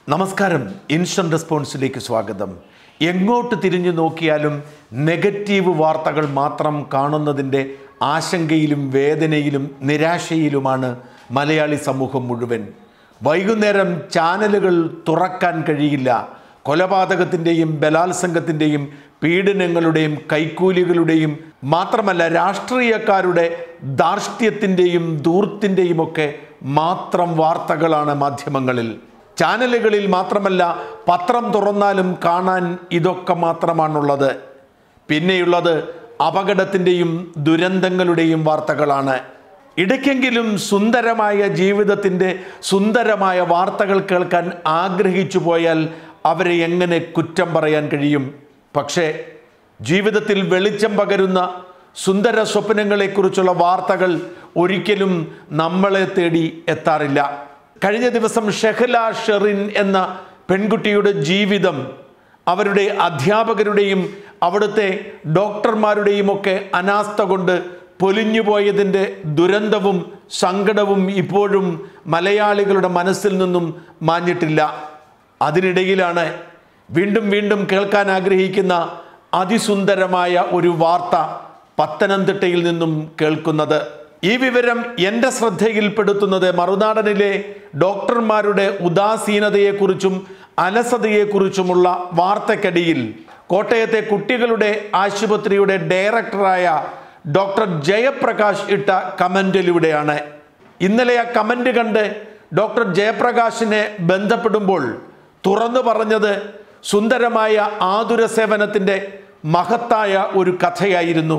നമസ്കാരം ഇൻസ്റ്റന്റ് റെസ്പോൺസിലേക്ക് സ്വാഗതം എങ്ങോട്ട് തിരിഞ്ഞു നോക്കിയാലും നെഗറ്റീവ് വാർത്തകൾ മാത്രം കാണുന്നതിൻ്റെ ആശങ്കയിലും വേദനയിലും നിരാശയിലുമാണ് മലയാളി സമൂഹം മുഴുവൻ വൈകുന്നേരം ചാനലുകൾ തുറക്കാൻ കഴിയില്ല കൊലപാതകത്തിൻ്റെയും ബലാത്സംഗത്തിൻ്റെയും പീഡനങ്ങളുടെയും കൈക്കൂലികളുടെയും മാത്രമല്ല രാഷ്ട്രീയക്കാരുടെ ധാർഷ്ട്യത്തിൻ്റെയും ധൂർത്തിൻ്റെയും ഒക്കെ മാത്രം വാർത്തകളാണ് മാധ്യമങ്ങളിൽ ചാനലുകളിൽ മാത്രമല്ല പത്രം തുറന്നാലും കാണാൻ ഇതൊക്കെ മാത്രമാണുള്ളത് പിന്നെയുള്ളത് അപകടത്തിൻ്റെയും ദുരന്തങ്ങളുടെയും വാർത്തകളാണ് ഇടയ്ക്കെങ്കിലും സുന്ദരമായ ജീവിതത്തിൻ്റെ സുന്ദരമായ വാർത്തകൾ കേൾക്കാൻ ആഗ്രഹിച്ചു പോയാൽ അവരെ എങ്ങനെ കുറ്റം പറയാൻ കഴിയും പക്ഷേ ജീവിതത്തിൽ വെളിച്ചം പകരുന്ന സുന്ദര സ്വപ്നങ്ങളെക്കുറിച്ചുള്ള വാർത്തകൾ ഒരിക്കലും നമ്മളെ തേടി എത്താറില്ല കഴിഞ്ഞ ദിവസം ഷെഹല ഷെറിൻ എന്ന പെൺകുട്ടിയുടെ ജീവിതം അവരുടെ അധ്യാപകരുടെയും അവിടുത്തെ ഡോക്ടർമാരുടെയും ഒക്കെ അനാസ്ഥ കൊണ്ട് പൊലിഞ്ഞുപോയതിൻ്റെ ദുരന്തവും സങ്കടവും ഇപ്പോഴും മലയാളികളുടെ മനസ്സിൽ നിന്നും മാഞ്ഞിട്ടില്ല അതിനിടയിലാണ് വീണ്ടും വീണ്ടും കേൾക്കാൻ ആഗ്രഹിക്കുന്ന അതിസുന്ദരമായ ഒരു വാർത്ത പത്തനംതിട്ടയിൽ നിന്നും കേൾക്കുന്നത് ഈ വിവരം എൻ്റെ ശ്രദ്ധയിൽപ്പെടുത്തുന്നത് മറുനാടനിലെ ഡോക്ടർമാരുടെ ഉദാസീനതയെക്കുറിച്ചും അലസതയെക്കുറിച്ചുമുള്ള വാർത്തക്കടിയിൽ കോട്ടയത്തെ കുട്ടികളുടെ ആശുപത്രിയുടെ ഡയറക്ടറായ ഡോക്ടർ ജയപ്രകാശ് ഇട്ട കമൻറ്റിലൂടെയാണ് ഇന്നലെ ആ കമൻറ്റ് കണ്ട് ഡോക്ടർ ജയപ്രകാശിനെ ബന്ധപ്പെടുമ്പോൾ തുറന്നു പറഞ്ഞത് സുന്ദരമായ ആതുര സേവനത്തിൻ്റെ മഹത്തായ ഒരു കഥയായിരുന്നു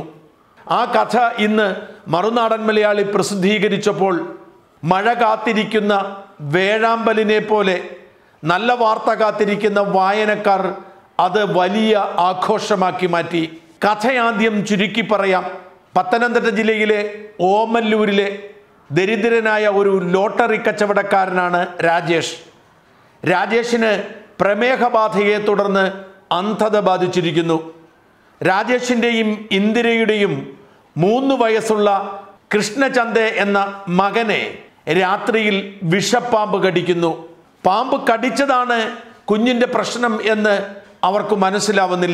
ആ കഥ ഇന്ന് മറുനാടൻ മലയാളി പ്രസിദ്ധീകരിച്ചപ്പോൾ മഴ കാത്തിരിക്കുന്ന വേഴാമ്പലിനെ പോലെ നല്ല വാർത്ത കാത്തിരിക്കുന്ന വായനക്കാർ അത് വലിയ ആഘോഷമാക്കി മാറ്റി കഥയാദ്യം ചുരുക്കി പറയാം പത്തനംതിട്ട ജില്ലയിലെ ഓമല്ലൂരിലെ ദരിദ്രനായ ഒരു ലോട്ടറി കച്ചവടക്കാരനാണ് രാജേഷ് രാജേഷിന് പ്രമേഹബാധയെ തുടർന്ന് അന്ധത ബാധിച്ചിരിക്കുന്നു രാജേഷിൻ്റെയും ഇന്ദിരയുടെയും മൂന്ന് വയസ്സുള്ള കൃഷ്ണചന്ദ എന്ന മകനെ രാത്രിയിൽ വിഷപ്പാമ്പ് കടിക്കുന്നു പാമ്പ് കടിച്ചതാണ് കുഞ്ഞിൻ്റെ പ്രശ്നം എന്ന് അവർക്ക് മനസ്സിലാവുന്നില്ല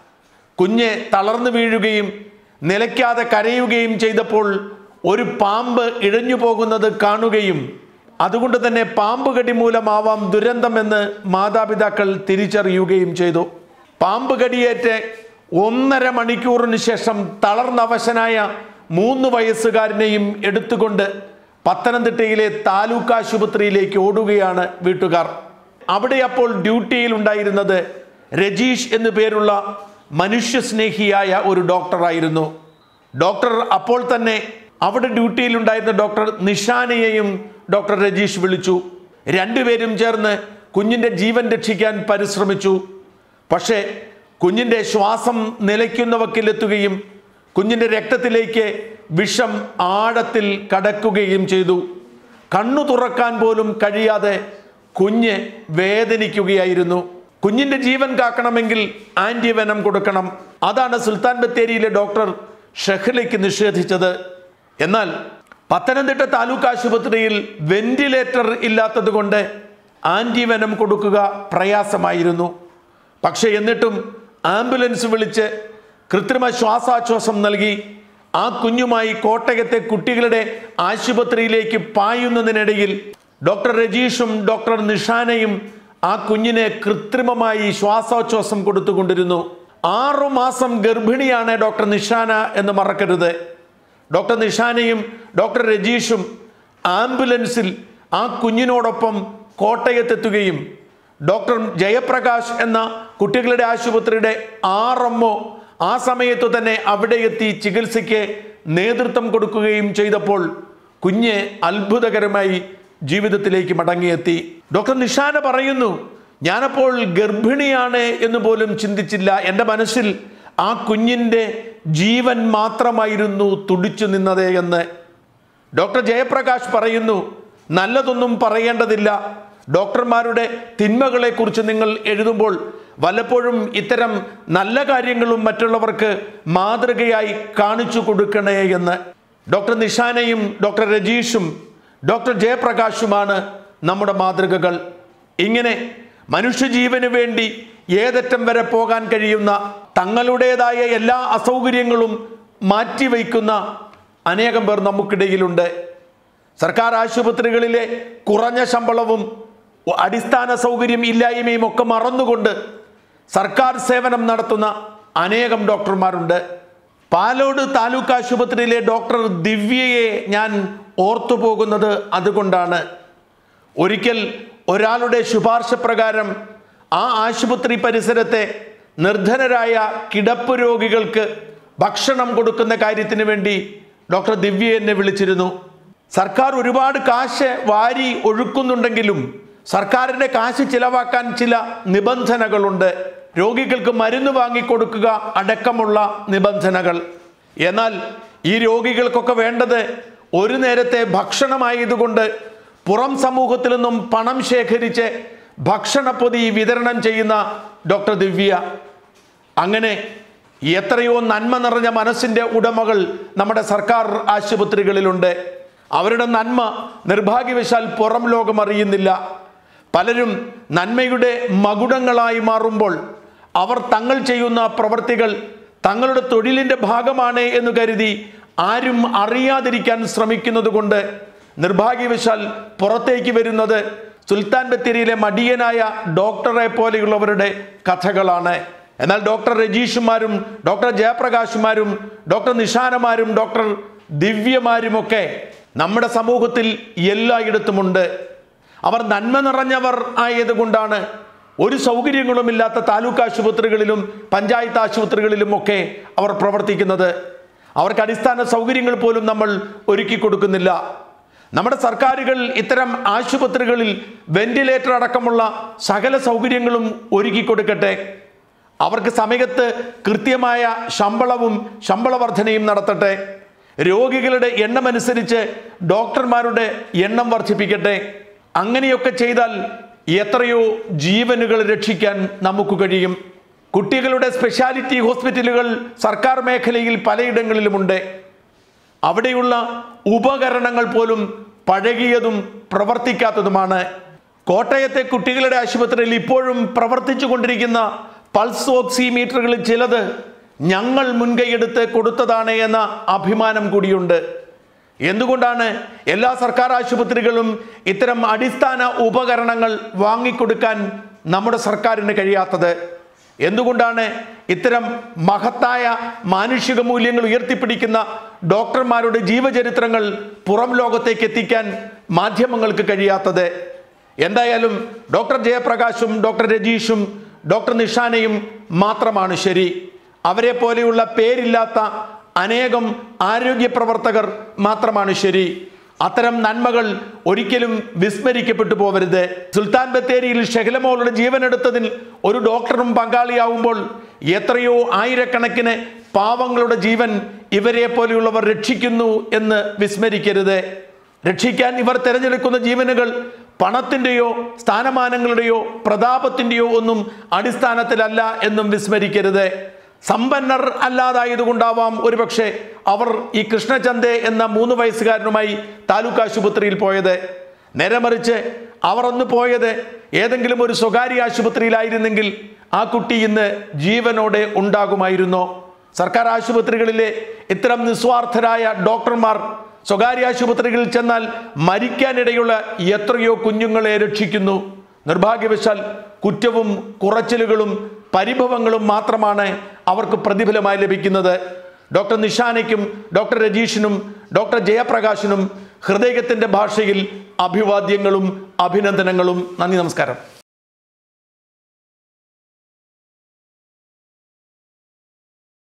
കുഞ്ഞ് തളർന്നു വീഴുകയും നിലയ്ക്കാതെ കരയുകയും ചെയ്തപ്പോൾ ഒരു പാമ്പ് ഇഴഞ്ഞു പോകുന്നത് കാണുകയും അതുകൊണ്ട് തന്നെ പാമ്പ് കടി മൂലമാവാം ദുരന്തമെന്ന് മാതാപിതാക്കൾ തിരിച്ചറിയുകയും ചെയ്തു പാമ്പ് കടിയേറ്റ് ഒന്നര മണിക്കൂറിന് ശേഷം തളർന്നവശനായ മൂന്ന് വയസ്സുകാരനെയും എടുത്തുകൊണ്ട് പത്തനംതിട്ടയിലെ താലൂക്ക് ആശുപത്രിയിലേക്ക് ഓടുകയാണ് വീട്ടുകാർ അവിടെ അപ്പോൾ ഡ്യൂട്ടിയിൽ ഉണ്ടായിരുന്നത് രജീഷ് എന്നു പേരുള്ള മനുഷ്യസ്നേഹിയായ ഒരു ഡോക്ടറായിരുന്നു ഡോക്ടർ അപ്പോൾ തന്നെ അവിടെ ഡ്യൂട്ടിയിലുണ്ടായിരുന്ന ഡോക്ടർ നിഷാനയെയും ഡോക്ടർ രജീഷ് വിളിച്ചു രണ്ടുപേരും ചേർന്ന് കുഞ്ഞിൻ്റെ ജീവൻ രക്ഷിക്കാൻ പരിശ്രമിച്ചു പക്ഷേ കുഞ്ഞിൻ്റെ ശ്വാസം നിലയ്ക്കുന്ന വക്കിലെത്തുകയും കുഞ്ഞിൻ്റെ രക്തത്തിലേക്ക് വിഷം ആഴത്തിൽ കടക്കുകയും ചെയ്തു കണ്ണു തുറക്കാൻ പോലും കഴിയാതെ കുഞ്ഞ് വേദനിക്കുകയായിരുന്നു കുഞ്ഞിൻ്റെ ജീവൻ കാക്കണമെങ്കിൽ ആൻറ്റിവെനം കൊടുക്കണം അതാണ് സുൽത്താൻ ബത്തേരിയിലെ ഡോക്ടർ ഷെഹ്ലയ്ക്ക് നിഷേധിച്ചത് എന്നാൽ പത്തനംതിട്ട താലൂക്ക് ആശുപത്രിയിൽ വെന്റിലേറ്റർ ഇല്ലാത്തത് കൊണ്ട് ആൻറ്റിവെനം കൊടുക്കുക പ്രയാസമായിരുന്നു പക്ഷെ എന്നിട്ടും ആംബുലൻസ് വിളിച്ച് കൃത്രിമ ശ്വാസാശ്വാസം നൽകി ആ കുഞ്ഞുമായി കോട്ടയത്തെ കുട്ടികളുടെ ആശുപത്രിയിലേക്ക് പായുന്നതിനിടയിൽ ഡോക്ടർ രജീഷും ഡോക്ടർ നിഷാനയും ആ കുഞ്ഞിനെ കൃത്രിമമായി ശ്വാസോച്ഛ്വാസം കൊടുത്തുകൊണ്ടിരുന്നു ആറു മാസം ഗർഭിണിയാണ് ഡോക്ടർ നിഷാന എന്ന് മറക്കരുത് ഡോക്ടർ നിഷാനയും ഡോക്ടർ രജീഷും ആംബുലൻസിൽ ആ കുഞ്ഞിനോടൊപ്പം കോട്ടയത്തെത്തുകയും ഡോക്ടർ ജയപ്രകാശ് എന്ന കുട്ടികളുടെ ആശുപത്രിയുടെ ആർ എംഒ ആ സമയത്തു തന്നെ അവിടെ എത്തി ചികിത്സയ്ക്ക് നേതൃത്വം കൊടുക്കുകയും ചെയ്തപ്പോൾ കുഞ്ഞ് അത്ഭുതകരമായി ജീവിതത്തിലേക്ക് മടങ്ങിയെത്തി ഡോക്ടർ നിഷാന പറയുന്നു ഞാനപ്പോൾ ഗർഭിണിയാണ് എന്ന് പോലും ചിന്തിച്ചില്ല എൻ്റെ മനസ്സിൽ ആ കുഞ്ഞിൻ്റെ ജീവൻ മാത്രമായിരുന്നു തുടിച്ചു നിന്നത് എന്ന് ഡോക്ടർ ജയപ്രകാശ് പറയുന്നു നല്ലതൊന്നും പറയേണ്ടതില്ല ഡോക്ടർമാരുടെ തിന്മകളെക്കുറിച്ച് നിങ്ങൾ എഴുതുമ്പോൾ വല്ലപ്പോഴും ഇത്തരം നല്ല കാര്യങ്ങളും മറ്റുള്ളവർക്ക് മാതൃകയായി കാണിച്ചു കൊടുക്കണേ എന്ന് ഡോക്ടർ നിഷാനയും ഡോക്ടർ രജീഷും ഡോക്ടർ ജയപ്രകാശുമാണ് നമ്മുടെ മാതൃകകൾ ഇങ്ങനെ മനുഷ്യജീവന് വേണ്ടി ഏതറ്റം വരെ പോകാൻ കഴിയുന്ന തങ്ങളുടേതായ എല്ലാ അസൗകര്യങ്ങളും മാറ്റിവെക്കുന്ന അനേകം പേർ നമുക്കിടയിലുണ്ട് സർക്കാർ ആശുപത്രികളിലെ കുറഞ്ഞ ശമ്പളവും അടിസ്ഥാന സൗകര്യം ഇല്ലായ്മയും ഒക്കെ മറന്നുകൊണ്ട് സർക്കാർ സേവനം നടത്തുന്ന അനേകം ഡോക്ടർമാരുണ്ട് പാലോട് താലൂക്ക് ആശുപത്രിയിലെ ഡോക്ടർ ദിവ്യയെ ഞാൻ ഓർത്തു പോകുന്നത് അതുകൊണ്ടാണ് ഒരിക്കൽ ഒരാളുടെ ശുപാർശ പ്രകാരം ആ ആശുപത്രി പരിസരത്തെ നിർധനരായ കിടപ്പ് രോഗികൾക്ക് ഭക്ഷണം കൊടുക്കുന്ന കാര്യത്തിന് വേണ്ടി ഡോക്ടർ ദിവ്യ എന്നെ വിളിച്ചിരുന്നു സർക്കാർ ഒരുപാട് കാശ് വാരി ഒഴുക്കുന്നുണ്ടെങ്കിലും സർക്കാരിൻ്റെ കാശ് ചിലവാക്കാൻ ചില നിബന്ധനകളുണ്ട് രോഗികൾക്ക് മരുന്ന് വാങ്ങിക്കൊടുക്കുക അടക്കമുള്ള നിബന്ധനകൾ എന്നാൽ ഈ രോഗികൾക്കൊക്കെ വേണ്ടത് ഒരു നേരത്തെ ഭക്ഷണമായതുകൊണ്ട് പുറം സമൂഹത്തിൽ നിന്നും പണം ശേഖരിച്ച് ഭക്ഷണപ്പൊതി വിതരണം ചെയ്യുന്ന ഡോക്ടർ ദിവ്യ അങ്ങനെ എത്രയോ നന്മ നിറഞ്ഞ മനസ്സിൻ്റെ ഉടമകൾ നമ്മുടെ സർക്കാർ ആശുപത്രികളിലുണ്ട് അവരുടെ നന്മ നിർഭാഗ്യവശാൽ പുറം ലോകം അറിയുന്നില്ല പലരും നന്മയുടെ മകുടങ്ങളായി മാറുമ്പോൾ അവർ തങ്ങൾ ചെയ്യുന്ന പ്രവർത്തികൾ തങ്ങളുടെ തൊഴിലിൻ്റെ ഭാഗമാണ് എന്ന് കരുതി ആരും അറിയാതിരിക്കാൻ ശ്രമിക്കുന്നത് കൊണ്ട് നിർഭാഗ്യവശാൽ പുറത്തേക്ക് വരുന്നത് സുൽത്താൻ ബത്തേരിയിലെ മടിയനായ ഡോക്ടറെ പോലെയുള്ളവരുടെ കഥകളാണ് എന്നാൽ ഡോക്ടർ രജീഷുമാരും ഡോക്ടർ ജയപ്രകാശുമാരും ഡോക്ടർ നിഷാനമാരും ഡോക്ടർ ദിവ്യമാരുമൊക്കെ നമ്മുടെ സമൂഹത്തിൽ എല്ലായിടത്തുമുണ്ട് അവർ നന്മ നിറഞ്ഞവർ ആയതുകൊണ്ടാണ് ഒരു സൗകര്യങ്ങളുമില്ലാത്ത താലൂക്ക് ആശുപത്രികളിലും പഞ്ചായത്ത് ആശുപത്രികളിലും ഒക്കെ അവർ പ്രവർത്തിക്കുന്നത് അവർക്ക് അടിസ്ഥാന സൗകര്യങ്ങൾ പോലും നമ്മൾ ഒരുക്കി കൊടുക്കുന്നില്ല നമ്മുടെ സർക്കാരുകൾ ഇത്തരം ആശുപത്രികളിൽ വെന്റിലേറ്റർ അടക്കമുള്ള സകല സൗകര്യങ്ങളും ഒരുക്കി കൊടുക്കട്ടെ അവർക്ക് സമയത്ത് കൃത്യമായ ശമ്പളവും ശമ്പള വർധനയും നടത്തട്ടെ രോഗികളുടെ എണ്ണമനുസരിച്ച് ഡോക്ടർമാരുടെ എണ്ണം വർദ്ധിപ്പിക്കട്ടെ അങ്ങനെയൊക്കെ ചെയ്താൽ എത്രയോ ജീവനുകൾ രക്ഷിക്കാൻ നമുക്ക് കഴിയും കുട്ടികളുടെ സ്പെഷ്യാലിറ്റി ഹോസ്പിറ്റലുകൾ സർക്കാർ മേഖലയിൽ പലയിടങ്ങളിലുമുണ്ട് അവിടെയുള്ള ഉപകരണങ്ങൾ പോലും പഴകിയതും പ്രവർത്തിക്കാത്തതുമാണ് കോട്ടയത്തെ കുട്ടികളുടെ ആശുപത്രിയിൽ ഇപ്പോഴും പ്രവർത്തിച്ചു കൊണ്ടിരിക്കുന്ന പൾസ് ഓക്സിമീറ്ററുകളിൽ ചിലത് ഞങ്ങൾ മുൻകൈയെടുത്ത് കൊടുത്തതാണ് എന്ന അഭിമാനം കൂടിയുണ്ട് എന്തുകൊണ്ടാണ് എല്ലാ സർക്കാർ ആശുപത്രികളും ഇത്തരം അടിസ്ഥാന ഉപകരണങ്ങൾ വാങ്ങിക്കൊടുക്കാൻ നമ്മുടെ സർക്കാരിന് കഴിയാത്തത് എന്തുകൊണ്ടാണ് ഇത്തരം മഹത്തായ മാനുഷിക മൂല്യങ്ങൾ ഉയർത്തിപ്പിടിക്കുന്ന ഡോക്ടർമാരുടെ ജീവചരിത്രങ്ങൾ പുറം ലോകത്തേക്ക് എത്തിക്കാൻ മാധ്യമങ്ങൾക്ക് കഴിയാത്തത് എന്തായാലും ഡോക്ടർ ജയപ്രകാശും ഡോക്ടർ രജീഷും ഡോക്ടർ നിഷാനയും മാത്രമാണ് ശരി അവരെ പോലെയുള്ള പേരില്ലാത്ത അനേകം ആരോഗ്യ പ്രവർത്തകർ മാത്രമാണ് ശരി അത്തരം നന്മകൾ ഒരിക്കലും വിസ്മരിക്കപ്പെട്ടു പോവരുത് സുൽത്താൻ ബത്തേരിയിൽ ഷെഹലമോളുടെ ജീവനെടുത്തതിൽ ഒരു ഡോക്ടറും പങ്കാളിയാവുമ്പോൾ എത്രയോ ആയിരക്കണക്കിന് പാവങ്ങളുടെ ജീവൻ ഇവരെ പോലെയുള്ളവർ രക്ഷിക്കുന്നു എന്ന് വിസ്മരിക്കരുത് രക്ഷിക്കാൻ ഇവർ തിരഞ്ഞെടുക്കുന്ന ജീവനുകൾ പണത്തിൻ്റെയോ സ്ഥാനമാനങ്ങളുടെയോ പ്രതാപത്തിൻ്റെയോ ഒന്നും അടിസ്ഥാനത്തിലല്ല എന്നും വിസ്മരിക്കരുത് സമ്പന്നർ അല്ലാതായതുകൊണ്ടാവാം ഒരുപക്ഷെ അവർ ഈ കൃഷ്ണചന്ദേ എന്ന മൂന്ന് വയസ്സുകാരനുമായി താലൂക്ക് ആശുപത്രിയിൽ പോയത് നേരെ മറിച്ച് അവർ അന്ന് പോയത് ഏതെങ്കിലും ഒരു സ്വകാര്യ ആശുപത്രിയിലായിരുന്നെങ്കിൽ ആ കുട്ടി ഇന്ന് ജീവനോടെ ഉണ്ടാകുമായിരുന്നോ സർക്കാർ ആശുപത്രികളിലെ ഇത്തരം നിസ്വാർത്ഥരായ ഡോക്ടർമാർ സ്വകാര്യ ആശുപത്രികളിൽ ചെന്നാൽ മരിക്കാനിടയുള്ള എത്രയോ കുഞ്ഞുങ്ങളെ രക്ഷിക്കുന്നു നിർഭാഗ്യവശാൽ കുറ്റവും കുറച്ചിലുകളും പരിഭവങ്ങളും മാത്രമാണ് അവർക്ക് പ്രതിഫലമായി ലഭിക്കുന്നത് ഡോക്ടർ നിഷാനയ്ക്കും ഡോക്ടർ രജീഷിനും ഡോക്ടർ ജയപ്രകാശിനും ഹൃദയത്തിൻ്റെ ഭാഷയിൽ അഭിവാദ്യങ്ങളും അഭിനന്ദനങ്ങളും നന്ദി നമസ്കാരം